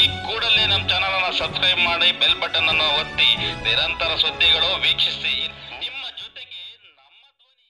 ಈ ಕೂಡಲೇ ನಮ್ಮ ಚಾನಲ್ ಅನ್ನು ಸಬ್ಸ್ಕ್ರೈಬ್ ಮಾಡಿ ಬೆಲ್ ಬಟನ್ ಅನ್ನು ಒತ್ತಿ ನಿರಂತರ ಸುದ್ದಿಗಳು ವೀಕ್ಷಿಸಿ ನಿಮ್ಮ ಜೊತೆಗೆ ನಮ್ಮ ಧ್ವನಿ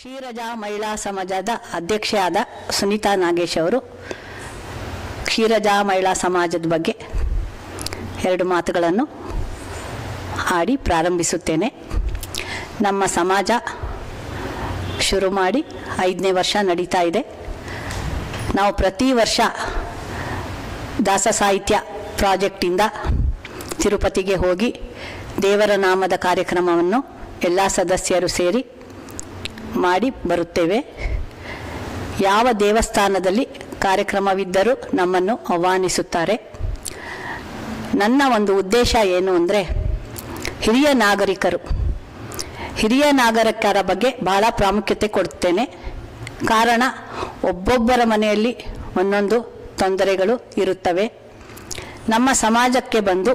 ಕ್ಷೀರಜಾ ಮಹಿಳಾ ಸಮಾಜದ ಅಧ್ಯಕ್ಷೆಯಾದ ಸುನೀತಾ ನಾಗೇಶ್ ಅವರು ಕ್ಷೀರಜಾ ಮಹಿಳಾ ಸಮಾಜದ ಬಗ್ಗೆ ಎರಡು ಮಾತುಗಳನ್ನು ಆಡಿ ಪ್ರಾರಂಭಿಸುತ್ತೇನೆ ನಮ್ಮ ಸಮಾಜ ಶುರು ಮಾಡಿ ಐದನೇ ವರ್ಷ ನಡೀತಾ ಇದೆ ನಾವು ಪ್ರತಿ ವರ್ಷ ದಾಸ ಸಾಹಿತ್ಯ ಪ್ರಾಜೆಕ್ಟಿಂದ ತಿರುಪತಿಗೆ ಹೋಗಿ ದೇವರ ನಾಮದ ಕಾರ್ಯಕ್ರಮವನ್ನು ಎಲ್ಲ ಸದಸ್ಯರು ಸೇರಿ ಮಾಡಿ ಬರುತ್ತೇವೆ ಯಾವ ದೇವಸ್ಥಾನದಲ್ಲಿ ಕಾರ್ಯಕ್ರಮವಿದ್ದರೂ ನಮ್ಮನ್ನು ಆಹ್ವಾನಿಸುತ್ತಾರೆ ನನ್ನ ಒಂದು ಉದ್ದೇಶ ಏನು ಅಂದರೆ ಹಿರಿಯ ನಾಗರಿಕರು ಹಿರಿಯ ನಾಗರಿಕರ ಬಗ್ಗೆ ಬಹಳ ಪ್ರಾಮುಖ್ಯತೆ ಕೊಡ್ತೇನೆ ಕಾರಣ ಒಬ್ಬೊಬ್ಬರ ಮನೆಯಲ್ಲಿ ಒಂದೊಂದು ತೊಂದರೆಗಳು ಇರುತ್ತವೆ ನಮ್ಮ ಸಮಾಜಕ್ಕೆ ಬಂದು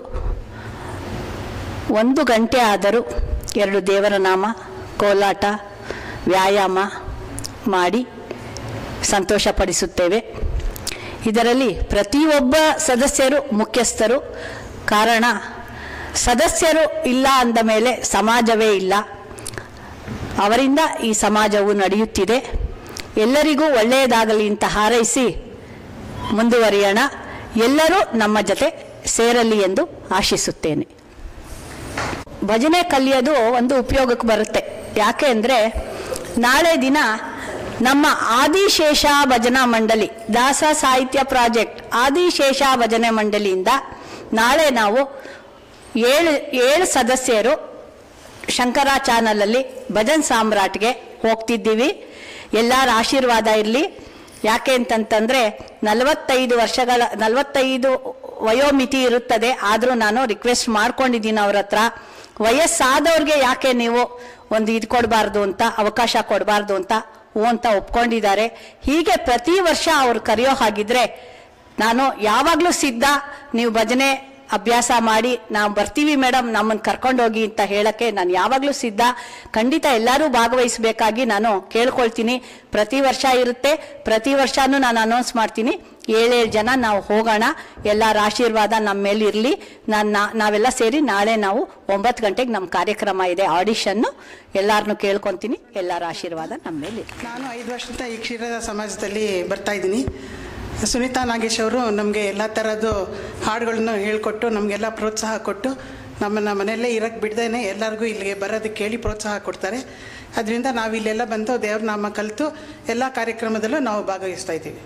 ಒಂದು ಗಂಟೆ ಆದರೂ ಎರಡು ದೇವರ ನಾಮ ಕೋಲಾಟ ವ್ಯಾಯಾಮ ಮಾಡಿ ಸಂತೋಷಪಡಿಸುತ್ತೇವೆ ಇದರಲ್ಲಿ ಪ್ರತಿಯೊಬ್ಬ ಸದಸ್ಯರು ಮುಖ್ಯಸ್ಥರು ಕಾರಣ ಸದಸ್ಯರು ಇಲ್ಲ ಅಂದ ಮೇಲೆ ಸಮಾಜವೇ ಇಲ್ಲ ಅವರಿಂದ ಈ ಸಮಾಜವು ನಡೆಯುತ್ತಿದೆ ಎಲ್ಲರಿಗೂ ಒಳ್ಳೆಯದಾಗಲಿ ಅಂತ ಹಾರೈಸಿ ಮುಂದುವರಿಯೋಣ ಎಲ್ಲರೂ ನಮ್ಮ ಜೊತೆ ಸೇರಲಿ ಎಂದು ಆಶಿಸುತ್ತೇನೆ ಭಜನೆ ಕಲಿಯೋದು ಒಂದು ಉಪಯೋಗಕ್ಕೆ ಬರುತ್ತೆ ಯಾಕೆ ಅಂದರೆ ನಾಳೆ ದಿನ ನಮ್ಮ ಆದಿಶೇಷ ಭಜನಾ ಮಂಡಳಿ ದಾಸ ಸಾಹಿತ್ಯ ಪ್ರಾಜೆಕ್ಟ್ ಆದಿಶೇಷ ಭಜನೆ ಮಂಡಳಿಯಿಂದ ನಾಳೆ ನಾವು ಏಳು ಏಳು ಸದಸ್ಯರು ಶಂಕರ ಚಾನಲಲ್ಲಿ ಭಜನ್ ಸಾಮ್ರಾಟ್ಗೆ ಹೋಗ್ತಿದ್ದೀವಿ ಎಲ್ಲರ ಆಶೀರ್ವಾದ ಇರಲಿ ಯಾಕೆ ಅಂತಂತಂದರೆ ನಲವತ್ತೈದು ವರ್ಷಗಳ ನಲವತ್ತೈದು ವಯೋಮಿತಿ ಇರುತ್ತದೆ ಆದರೂ ನಾನು ರಿಕ್ವೆಸ್ಟ್ ಮಾಡ್ಕೊಂಡಿದ್ದೀನಿ ಅವ್ರ ಹತ್ರ ವಯಸ್ಸಾದವ್ರಿಗೆ ಯಾಕೆ ನೀವು ಒಂದು ಇದು ಕೊಡಬಾರ್ದು ಅಂತ ಅವಕಾಶ ಕೊಡಬಾರ್ದು ಅಂತ ಹ್ಞೂ ಅಂತ ಒಪ್ಕೊಂಡಿದ್ದಾರೆ ಹೀಗೆ ಪ್ರತಿ ವರ್ಷ ಅವ್ರು ಕರೆಯೋ ಹಾಗಿದ್ರೆ ನಾನು ಯಾವಾಗಲೂ ಸಿದ್ಧ ನೀವು ಭಜನೆ ಅಭ್ಯಾಸ ಮಾಡಿ ನಾವು ಬರ್ತೀವಿ ಮೇಡಮ್ ನಮ್ಮನ್ನು ಕರ್ಕೊಂಡೋಗಿ ಅಂತ ಹೇಳಕ್ಕೆ ನಾನು ಯಾವಾಗಲೂ ಸಿದ್ಧ ಖಂಡಿತ ಎಲ್ಲರೂ ಭಾಗವಹಿಸಬೇಕಾಗಿ ನಾನು ಕೇಳ್ಕೊಳ್ತೀನಿ ಪ್ರತಿ ವರ್ಷ ಇರುತ್ತೆ ಪ್ರತಿ ವರ್ಷನೂ ನಾನು ಅನೌನ್ಸ್ ಮಾಡ್ತೀನಿ ಏಳೇಳು ಜನ ನಾವು ಹೋಗೋಣ ಎಲ್ಲರ ಆಶೀರ್ವಾದ ನಮ್ಮ ಮೇಲೆ ಇರಲಿ ನಾನು ನಾವೆಲ್ಲ ಸೇರಿ ನಾಳೆ ನಾವು ಒಂಬತ್ತು ಗಂಟೆಗೆ ನಮ್ಮ ಕಾರ್ಯಕ್ರಮ ಇದೆ ಆಡಿಷನ್ನು ಎಲ್ಲರನ್ನೂ ಕೇಳ್ಕೊತೀನಿ ಎಲ್ಲರ ಆಶೀರ್ವಾದ ನಮ್ಮ ಮೇಲೆ ಇರಲಿ ನಾನು ಐದು ವರ್ಷದಿಂದ ಈ ಕ್ಷೀರದ ಸಮಾಜದಲ್ಲಿ ಬರ್ತಾ ಇದ್ದೀನಿ ಸುನೀತಾ ನಾಗೇಶ್ ಅವರು ನಮಗೆ ಎಲ್ಲ ಥರದ್ದು ಹಾಡುಗಳನ್ನು ಹೇಳಿಕೊಟ್ಟು ನಮಗೆಲ್ಲ ಪ್ರೋತ್ಸಾಹ ಕೊಟ್ಟು ನಮ್ಮನ್ನು ಮನೆಯಲ್ಲೇ ಇರಕ್ಕೆ ಬಿಡ್ದೇನೆ ಎಲ್ಲರಿಗೂ ಇಲ್ಲಿಗೆ ಬರೋದಕ್ಕೆ ಕೇಳಿ ಪ್ರೋತ್ಸಾಹ ಕೊಡ್ತಾರೆ ಅದರಿಂದ ನಾವು ಇಲ್ಲೆಲ್ಲ ಬಂದು ದೇವ್ರ ನಾಮ ಕಲಿತು ಎಲ್ಲ ಕಾರ್ಯಕ್ರಮದಲ್ಲೂ ನಾವು ಭಾಗವಹಿಸ್ತಾ ಇದ್ದೀವಿ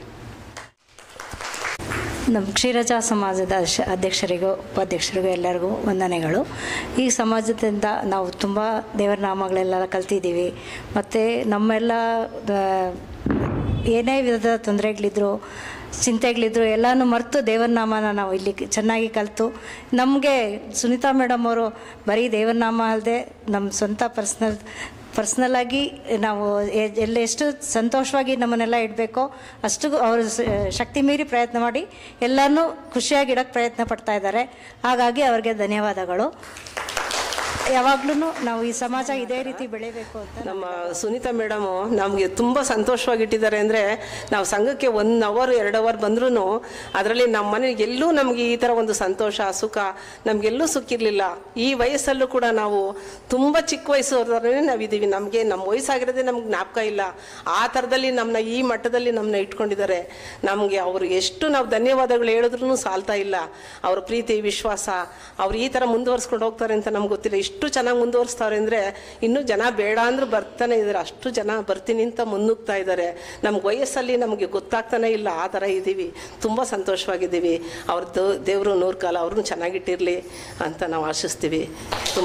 ನಮ್ಮ ಕ್ಷೀರಜಾ ಸಮಾಜದ ಅಶ- ಅಧ್ಯಕ್ಷರಿಗೂ ಉಪಾಧ್ಯಕ್ಷರಿಗೂ ಎಲ್ಲರಿಗೂ ವಂದನೆಗಳು ಈ ಸಮಾಜದಿಂದ ನಾವು ತುಂಬ ದೇವರ ನಾಮಗಳೆಲ್ಲ ಕಲ್ತಿದ್ದೀವಿ ಮತ್ತು ನಮ್ಮೆಲ್ಲ ಆ, ಏನೇ ವಿಧದ ತೊಂದರೆಗಳಿದ್ರು ಚಿಂತೆಗಳಿದ್ರು ಎಲ್ಲನೂ ಮರೆತು ದೇವರ ನಾಮನ ನಾವು ಇಲ್ಲಿ ಚೆನ್ನಾಗಿ ಕಲಿತು ನಮಗೆ ಸುನೀತಾ ಮೇಡಮ್ ಅವರು ಬರೀ ದೇವರ ನಾಮ ಅಲ್ಲದೆ ನಮ್ಮ ಸ್ವಂತ ಪರ್ಸ್ನಲ್ ಪರ್ಸ್ನಲ್ಲಾಗಿ ನಾವು ಎ- ಎಲ್ಲ ಎಷ್ಟು ಸಂತೋಷವಾಗಿ ನಮ್ಮನ್ನೆಲ್ಲ ಇಡಬೇಕೋ ಅಷ್ಟು ಅವರು ಸ- ಶಕ್ತಿ ಮೀರಿ ಪ್ರಯತ್ನ ಮಾಡಿ ಎಲ್ಲನೂ ಖುಷಿಯಾಗಿಡೋಕ್ಕೆ ಪ್ರಯತ್ನ ಪಡ್ತಾ ಇದ್ದಾರೆ ಹಾಗಾಗಿ ಅವ್ರಿಗೆ ಧನ್ಯವಾದಗಳು ಯಾವಾಗ್ಲೂ ನಾವು ಈ ಸಮಾಜ ಇದೇ ರೀತಿ ಬೆಳಿಬೇಕು ಅಂತ ನಮ್ಮ ಸುನೀತಾ ಮೇಡಮು ನಮಗೆ ತುಂಬ ಸಂತೋಷವಾಗಿಟ್ಟಿದ್ದಾರೆ ಅಂದರೆ ನಾವು ಸಂಘಕ್ಕೆ ಒನ್ ಅವರ್ ಎರಡು ಅವರ್ ಬಂದ್ರೂ ಅದರಲ್ಲಿ ನಮ್ಮ ಮನೆಗೆ ಎಲ್ಲೂ ನಮಗೆ ಈ ಥರ ಒಂದು ಸಂತೋಷ ಸುಖ ನಮಗೆಲ್ಲೂ ಸುಖಿರಲಿಲ್ಲ ಈ ವಯಸ್ಸಲ್ಲೂ ಕೂಡ ನಾವು ತುಂಬ ಚಿಕ್ಕ ವಯಸ್ಸವ್ರೇ ನಾವಿದ್ದೀವಿ ನಮಗೆ ನಮ್ಮ ವಯಸ್ಸಾಗಿರೋದೇ ನಮ್ಗೆ ಜ್ಞಾಪಕ ಇಲ್ಲ ಆ ಥರದಲ್ಲಿ ನಮ್ಮನ್ನ ಈ ಮಟ್ಟದಲ್ಲಿ ನಮ್ಮನ್ನ ಇಟ್ಕೊಂಡಿದ್ದಾರೆ ನಮಗೆ ಅವರು ಎಷ್ಟು ನಾವು ಧನ್ಯವಾದಗಳು ಹೇಳಿದ್ರೂ ಸಾಲ್ತಾ ಇಲ್ಲ ಅವ್ರ ಪ್ರೀತಿ ವಿಶ್ವಾಸ ಅವ್ರು ಈ ಥರ ಮುಂದುವರ್ಸ್ಕೊಂಡು ಹೋಗ್ತಾರೆ ಅಂತ ನಮ್ಗೆ ಗೊತ್ತಿಲ್ಲ ಇಷ್ಟು ಚೆನ್ನಾಗಿ ಮುಂದುವರಿಸ್ತಾರೆ ಅಂದರೆ ಇನ್ನೂ ಜನ ಬೇಡ ಅಂದ್ರೂ ಬರ್ತಾನೆ ಇದ್ದಾರೆ ಅಷ್ಟು ಜನ ಬರ್ತೀನಿ ಅಂತ ಮುನ್ನುಗ್ತಾ ಇದ್ದಾರೆ ನಮ್ಗೆ ವಯಸ್ಸಲ್ಲಿ ನಮಗೆ ಗೊತ್ತಾಗ್ತಾನೆ ಇಲ್ಲ ಆ ಥರ ಇದ್ದೀವಿ ತುಂಬ ಸಂತೋಷವಾಗಿದ್ದೀವಿ ಅವ್ರದ್ದು ದೇವರು ನೂರು ಕಾಲ ಅವ್ರನ್ನೂ ಚೆನ್ನಾಗಿಟ್ಟಿರಲಿ ಅಂತ ನಾವು ಆಶಿಸ್ತೀವಿ ತುಂಬ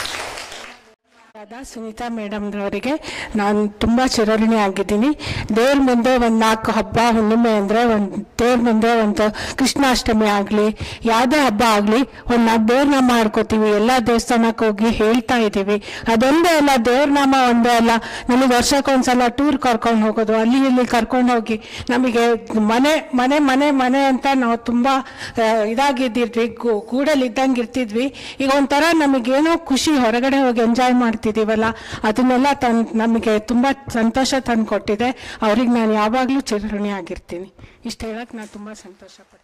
ಆದ ಸುನೀತಾ ಮೇಡಮ್ರವರಿಗೆ ನಾನು ತುಂಬ ಚಿರಋಣಿ ಆಗಿದ್ದೀನಿ ದೇವ್ರ ಮುಂದೆ ಒಂದು ನಾಲ್ಕು ಹಬ್ಬ ಹುಣ್ಣಿಮೆ ಅಂದರೆ ಒಂದು ದೇವ್ರ ಮುಂದೆ ಒಂದು ಕೃಷ್ಣಾಷ್ಟಮಿ ಆಗಲಿ ಯಾವುದೇ ಹಬ್ಬ ಆಗಲಿ ಒಂದು ನಾಲ್ಕು ದೇವ್ರ ನಾಮ ಮಾಡ್ಕೋತೀವಿ ಎಲ್ಲ ದೇವಸ್ಥಾನಕ್ಕೆ ಹೋಗಿ ಹೇಳ್ತಾ ಇದ್ದೀವಿ ಅದೊಂದೇ ಅಲ್ಲ ದೇವ್ರ ನಾಮ ಒಂದೇ ಅಲ್ಲ ನಮಗೆ ವರ್ಷಕ್ಕೊಂದ್ಸಲ ಟೂರ್ ಕರ್ಕೊಂಡು ಹೋಗೋದು ಅಲ್ಲಿ ಇಲ್ಲಿ ಕರ್ಕೊಂಡು ಹೋಗಿ ನಮಗೆ ಮನೆ ಮನೆ ಮನೆ ಮನೆ ಅಂತ ನಾವು ತುಂಬ ಆ, ಇದಾಗಿದ್ದಿದ್ವಿ ಗು- ಗೂಡಲ್ಲಿ ಇದ್ದಂಗೆ ಇರ್ತಿದ್ವಿ ಈಗ ಒಂಥರ ನಮಗೇನೋ ಖುಷಿ ಹೊರಗಡೆ ಹೋಗಿ ಎಂಜಾಯ್ ಮಾಡ್ತಿದ್ದೀವಲ್ಲ ಅದನ್ನೆಲ್ಲ ತನ್ ನಮಗೆ ತುಂಬ ಸಂತೋಷ ತಂದು ಕೊಟ್ಟಿದೆ ಅವ್ರಿಗೆ ನಾನು ಯಾವಾಗಲೂ ಚಿರಋಣಿ ಆಗಿರ್ತೀನಿ ಇಷ್ಟು ಹೇಳಕ್ಕೆ ನಾನು ತುಂಬ ಸಂತೋಷ ಪಡ್ತೀನಿ